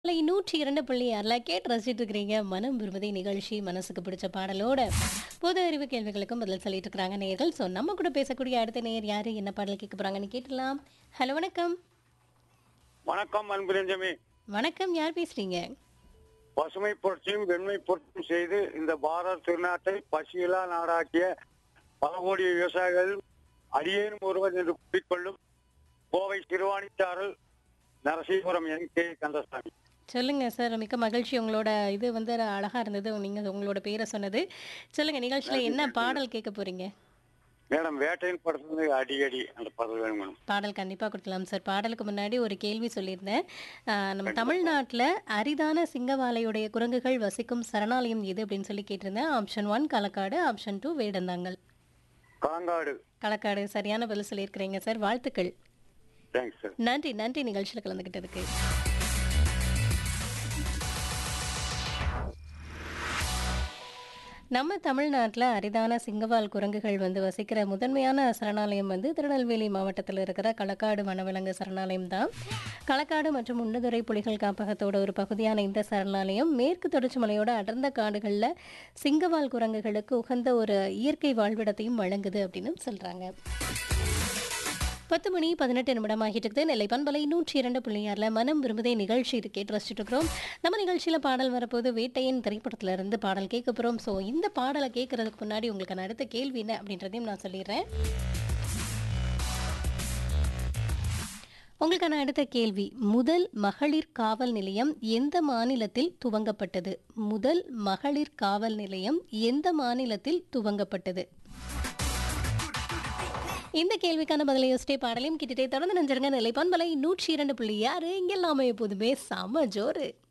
இல்லை நூற்றி இரண்டு புள்ளி ஆறில் கேட்டு ரசிச்சுட்டு இருக்கிறீங்க மனம் விரும்புதை நிகழ்ச்சி மனசுக்கு பிடிச்ச பாடலோட பொது அறிவு கேள்விகளுக்கும் பதில் சொல்லிட்டு இருக்கிறாங்க நேயர்கள் ஸோ நம்ம கூட பேசக்கூடிய அடுத்த நேயர் யாரு என்ன பாடல் கேட்க போறாங்கன்னு கேட்டலாம் ஹலோ வணக்கம் வணக்கம் அன்பு நெஞ்சமே வணக்கம் யார் பேசுறீங்க பசுமை புரட்சியும் வெண்மை புரட்சியும் செய்து இந்த பாரத் திருநாட்டை பசியிலா நாடாக்கிய பல கோடி விவசாயிகள் அடியேனும் ஒருவர் என்று கூறிக்கொள்ளும் கோவை சிறுவாணிச்சாரல் நரசீபுரம் என் கே கந்தசாமி சொல்லுங்க சார் மிக்க மகிழ்ச்சி உங்களோட இது வந்து அழகா இருந்தது நீங்க உங்களோட பேரை சொன்னது சொல்லுங்க நிகழ்ச்சியில என்ன பாடல் கேட்க போறீங்க மேடம் வேட்டையின் படத்துல அடிக்கடி அந்த பாடல் வேணும் மேடம் பாடல் கண்டிப்பாக கொடுக்கலாம் சார் பாடலுக்கு முன்னாடி ஒரு கேள்வி சொல்லியிருந்தேன் ஆஹ் நம்ம தமிழ்நாட்டில் அரிதான சிங்கவாலையுடைய குரங்குகள் வசிக்கும் சரணாலயம் எது அப்படின்னு சொல்லி கேட்டிருந்தேன் option one Kalakkad option two Vedanthangal காங்காடு களக்காடு சரியான பதில் சொல்லியிருக்கிறீங்க சார் வாழ்த்துக்கள் தேங்க்ஸ் சார் நன்றி நன்றி நிகழ்ச்சியில் கலந்துக்கிட்டதுக்கு நம்ம தமிழ்நாட்டில் அரிதான சிங்கவால் குரங்குகள் வந்து வசிக்கிற முதன்மையான சரணாலயம் வந்து திருநெல்வேலி மாவட்டத்தில் இருக்கிற களக்காடு வனவிலங்கு சரணாலயம் தான் களக்காடு மற்றும் உன்னதுரை புலிகள் காப்பகத்தோட ஒரு பகுதியான இந்த சரணாலயம் மேற்கு தொடர்ச்சி மலையோட அடர்ந்த காடுகளில் சிங்கவால் குரங்குகளுக்கு உகந்த ஒரு இயற்கை வாழ்விடத்தையும் வழங்குது அப்படின்னு சொல்கிறாங்க பத்து மணி பதினெட்டு நிமிடம் ஆகிட்டு இருக்குது நெல்லை பண்பலை நூற்றி இரண்டு புள்ளி ஆறில் மனம் விரும்புதே நிகழ்ச்சி இது கேட்டு ரசிச்சுட்டு இருக்கிறோம் நம்ம நிகழ்ச்சியில் பாடல் வரப்போது வேட்டையின் திரைப்படத்துல இருந்து பாடல் கேட்க போகிறோம் ஸோ இந்த பாடலை கேட்கறதுக்கு முன்னாடி உங்களுக்கு நான் அடுத்த கேள்வி என்ன அப்படின்றதையும் நான் சொல்லிடுறேன் உங்களுக்கான அடுத்த கேள்வி முதல் மகளிர் காவல் நிலையம் எந்த மாநிலத்தில் துவங்கப்பட்டது முதல் மகளிர் காவல் நிலையம் எந்த மாநிலத்தில் துவங்கப்பட்டது இந்த கேள்விக்கான பதிலை யோசிச்சே பாடலையும் கிட்டே தொடர்ந்து நெஞ்சிருங்க நிலைப்பான் பலை நூற்றி இரண்டு புள்ளி ஆறு இங்கெல்லாமே எப்போதுமே சம ஜோறு